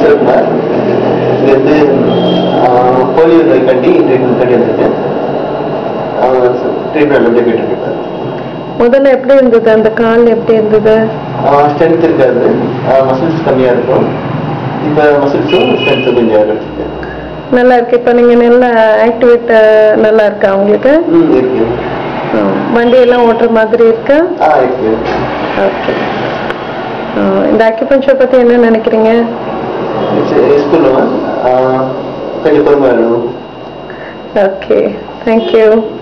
சிவகுமார் இது வந்து polio நோய்க்காண்டி treatment கண்டி வந்திருக்கேன் ட்ரீட்மெண்ட் நல்லபடியாக போயிட்டு இருக்கேன் முதல்ல எப்படி இருந்தது அந்த கால் எப்படி இருந்தது ஸ்ட்ரென்த் இருக்காது மசில்ஸ் கம்மியாக இருக்கும் இப்போ மசில்ஸும் ஸ்ட்ரென்த்து கொஞ்சம் கிடைச்சிருக்கு நல்லா இருக்கு இப்போ நீங்க நல்லா ஆக்டிவேட் நல்லா இருக்கா உங்களுக்கு ம் இருக்கு ம். வண்டி எல்லாம் ஓட்டுற மாதிரி இருக்கா ஆ இருக்கு ஓகே இந்த அக்யூபஞ்சர் பத்தி என்ன நினைக்கிறீங்க ஸ்கூலில் கொஞ்சம் பொறுமை வேணும் ஓகே தேங்க்யூ